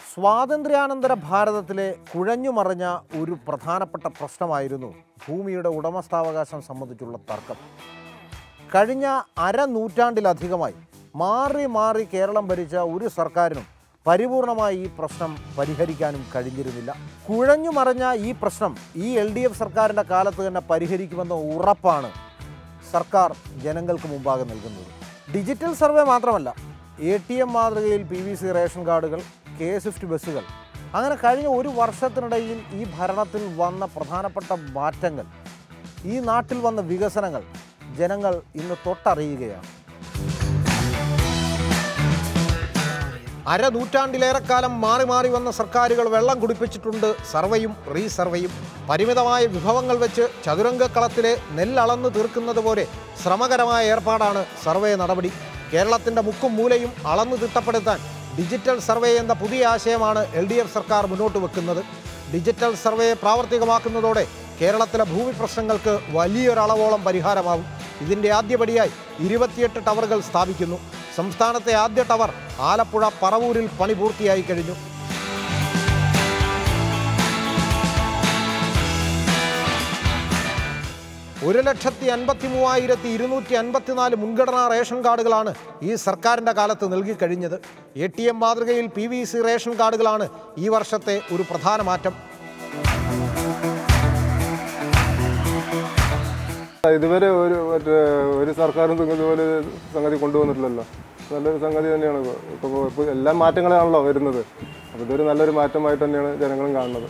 സ്വാതന്ത്ര്യാനന്തര ഭാരതത്തിലെ കുഴഞ്ഞുമറിഞ്ഞ ഒരു പ്രധാനപ്പെട്ട പ്രശ്നമായിരുന്നു ഭൂമിയുടെ ഉടമസ്ഥാവകാശം സംബന്ധിച്ചുള്ള തർക്കം കഴിഞ്ഞ അരനൂറ്റാണ്ടിലധികമായി മാറി മാറി കേരളം ഭരിച്ച ഒരു സർക്കാരിനും പരിപൂർണമായി ഈ പ്രശ്നം പരിഹരിക്കാനും കഴിഞ്ഞിരുന്നില്ല കുഴഞ്ഞു മറിഞ്ഞ ഈ പ്രശ്നം ഈ എൽ ഡി എഫ് സർക്കാരിൻ്റെ കാലത്ത് തന്നെ പരിഹരിക്കുമെന്ന ഉറപ്പാണ് സർക്കാർ ജനങ്ങൾക്ക് മുമ്പാകെ നൽകുന്നത് ഡിജിറ്റൽ സർവേ മാത്രമല്ല എ ടി എം മാതൃകയിൽ പി വി സി റേഷൻ കാർഡുകൾ കെ സ്വിഫ്റ്റ് ബസ്സുകൾ അങ്ങനെ കഴിഞ്ഞ ഒരു വർഷത്തിനിടയിൽ ഈ ഭരണത്തിൽ വന്ന പ്രധാനപ്പെട്ട മാറ്റങ്ങൾ ഈ നാട്ടിൽ വന്ന വികസനങ്ങൾ ജനങ്ങൾ ഇന്ന് തൊട്ടറിയുകയാണ് അരനൂറ്റാണ്ടിലേറെക്കാലം മാറി മാറി വന്ന സർക്കാരുകൾ വെള്ളം കുടിപ്പിച്ചിട്ടുണ്ട് സർവേയും റീസർവേയും പരിമിതമായ വിഭവങ്ങൾ വെച്ച് ചതുരംഗക്കളത്തിലെ നെല്ലളന്ന് തീർക്കുന്നത് പോലെ ശ്രമകരമായ ഏർപ്പാടാണ് സർവേ നടപടി കേരളത്തിൻ്റെ മുക്കും മൂലയും അളന്നു തിട്ടപ്പെടുത്താൻ ഡിജിറ്റൽ സർവേ എന്ന പുതിയ ആശയമാണ് എൽ ഡി എഫ് സർക്കാർ മുന്നോട്ട് വെക്കുന്നത് ഡിജിറ്റൽ സർവേ പ്രാവർത്തികമാക്കുന്നതോടെ കേരളത്തിലെ ഭൂമി പ്രശ്നങ്ങൾക്ക് വലിയൊരളവോളം പരിഹാരമാവും ഇതിൻ്റെ ആദ്യപടിയായി ഇരുപത്തിയെട്ട് ടവറുകൾ സ്ഥാപിക്കുന്നു സംസ്ഥാനത്തെ ആദ്യ ടവർ ആലപ്പുഴ പറവൂരിൽ പണി പൂർത്തിയായി കഴിഞ്ഞു ഒരു ലക്ഷത്തി അൻപത്തി മൂവായിരത്തി ഇരുന്നൂറ്റി അൻപത്തിനാല് മുൻഗണനാ റേഷൻ കാർഡുകളാണ് ഈ സർക്കാരിൻ്റെ കാലത്ത് നൽകിക്കഴിഞ്ഞത് എ ടി എം മാതൃകയിൽ പി വി സി റേഷൻ കാർഡുകളാണ് ഈ വർഷത്തെ ഒരു പ്രധാന മാറ്റം ഇതുവരെ ഒരു മറ്റേ ഒരു സർക്കാരും ഇതുപോലെ സംഗതി കൊണ്ടുവന്നിട്ടില്ലല്ലോ നല്ലൊരു സംഗതി തന്നെയാണ് ഇപ്പോൾ ഇപ്പോൾ എല്ലാ മാറ്റങ്ങളാണല്ലോ വരുന്നത് അപ്പോൾ ഇതൊരു നല്ലൊരു മാറ്റമായിട്ട് തന്നെയാണ് ജനങ്ങളും കാണുന്നത്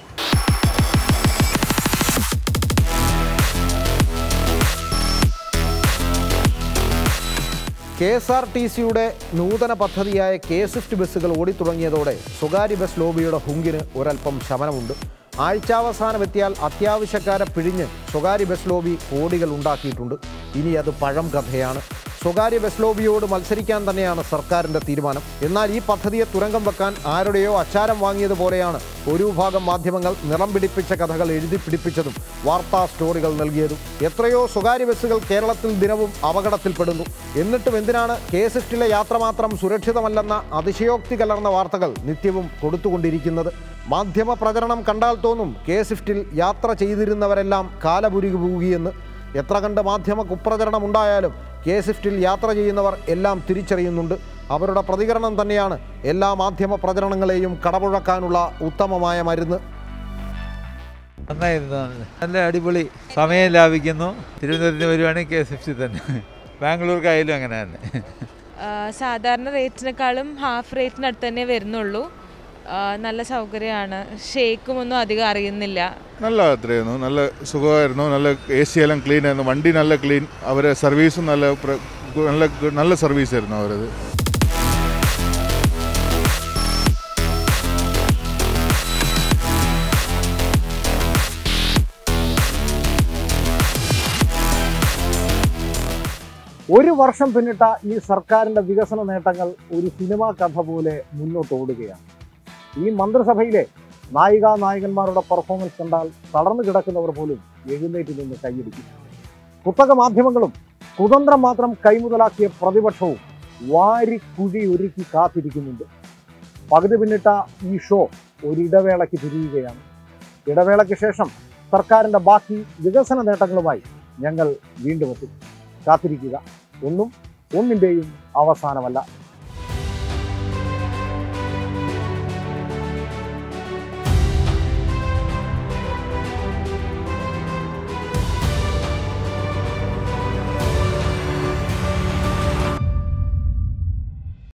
കെ എസ് ആർ ടി സിയുടെ നൂതന പദ്ധതിയായ കെ സ്വിഫ്റ്റ് ബസ്സുകൾ ഓടിത്തുടങ്ങിയതോടെ സ്വകാര്യ ബസ് ലോബിയുടെ ഹുങ്കിന് ഒരൽപ്പം ശമനമുണ്ട് ആഴ്ചാവസാനം എത്തിയാൽ അത്യാവശ്യക്കാരെ പിഴിഞ്ഞ് സ്വകാര്യ ബസ് ലോബി കോടികൾ ഉണ്ടാക്കിയിട്ടുണ്ട് ഇനി അത് പഴം കഥയാണ് സ്വകാര്യ ബസ് ലോബിയോട് മത്സരിക്കാൻ തന്നെയാണ് സർക്കാരിൻ്റെ തീരുമാനം എന്നാൽ ഈ പദ്ധതിയെ തുരങ്കം വെക്കാൻ ആരുടെയോ അച്ചാരം വാങ്ങിയതുപോലെയാണ് ഒരു വിഭാഗം മാധ്യമങ്ങൾ നിറം പിടിപ്പിച്ച കഥകൾ എഴുതി പിടിപ്പിച്ചതും വാർത്താ സ്റ്റോറികൾ നൽകിയതും എത്രയോ സ്വകാര്യ ബസ്സുകൾ കേരളത്തിൽ ദിനവും അപകടത്തിൽപ്പെടുന്നു എന്നിട്ടും എന്തിനാണ് കെ സ്വിഫ്റ്റിലെ യാത്ര മാത്രം സുരക്ഷിതമല്ലെന്ന അതിശയോക്തി കലർന്ന വാർത്തകൾ നിത്യവും കൊടുത്തുകൊണ്ടിരിക്കുന്നത് മാധ്യമ പ്രചരണം കണ്ടാൽ തോന്നും കെ സ്വിഫ്റ്റിൽ യാത്ര ചെയ്തിരുന്നവരെല്ലാം കാലപുരുകി പോവുകയെന്ന് എത്ര കണ്ട് മാധ്യമ കുപ്രചരണം ഉണ്ടായാലും കെ സ്വിഫ്റ്റിൽ യാത്ര ചെയ്യുന്നവർ എല്ലാം തിരിച്ചറിയുന്നുണ്ട് അവരുടെ പ്രതികരണം തന്നെയാണ് എല്ലാ മാധ്യമ പ്രചരണങ്ങളെയും കടപുഴക്കാനുള്ള ഉത്തമമായ മരുന്ന് നന്നായിരുന്നു നല്ല അടിപൊളി സമയം ലാഭിക്കുന്നു തിരുവനന്തപുരത്തിന് വരുവാണെങ്കിൽ കെ എസ് എഫ് സി തന്നെ ബാംഗ്ലൂർക്കായാലും അങ്ങനെ തന്നെ ആ, സാധാരണ റേറ്റിനേക്കാളും ഹാഫ് റേറ്റിനടുത്ത് തന്നെ വരുന്നുള്ളൂ ആ, നല്ല സൗകര്യമാണ് ഷേക്കും ഒന്നും അധികം അറിയുന്നില്ല നല്ല യാത്രയായിരുന്നു നല്ല സുഖമായിരുന്നു നല്ല എ സി എല്ലാം ക്ലീൻ ആയിരുന്നു വണ്ടി നല്ല ക്ലീൻ അവരെ സർവീസും നല്ല പ്ര- നല്ല നല്ല സർവീസ് ആയിരുന്നു അവരത് ഒരു വർഷം പിന്നിട്ട ഈ സർക്കാരിന്റെ വികസന നേട്ടങ്ങൾ ഒരു സിനിമാ കഥ പോലെ മുന്നോട്ട് ഓടുകയാണ് ഈ മന്ത്രിസഭയിലെ നായികാ നായകന്മാരുടെ പെർഫോമൻസ് കണ്ടാൽ തളർന്നു കിടക്കുന്നവർ പോലും എഴുന്നേറ്റ് നിന്ന് കൈയടിക്കും കുത്തക മാധ്യമങ്ങളും കുതന്ത്രം മാത്രം കൈമുതലാക്കിയ പ്രതിപക്ഷവും വാരി കുഴി ഒരുക്കി കാത്തിരിക്കുന്നുണ്ട് പകുതി പിന്നിട്ട ഈ ഷോ ഒരിടവേളയ്ക്ക് തിരിയുകയാണ് ഇടവേളയ്ക്ക് ശേഷം സർക്കാരിന്റെ ബാക്കി വികസന നേട്ടങ്ങളുമായി ഞങ്ങൾ വീണ്ടും എത്തും കാത്തിരിക്കുക ഒന്നും ഒന്നിൻ്റെയും അവസാനമല്ല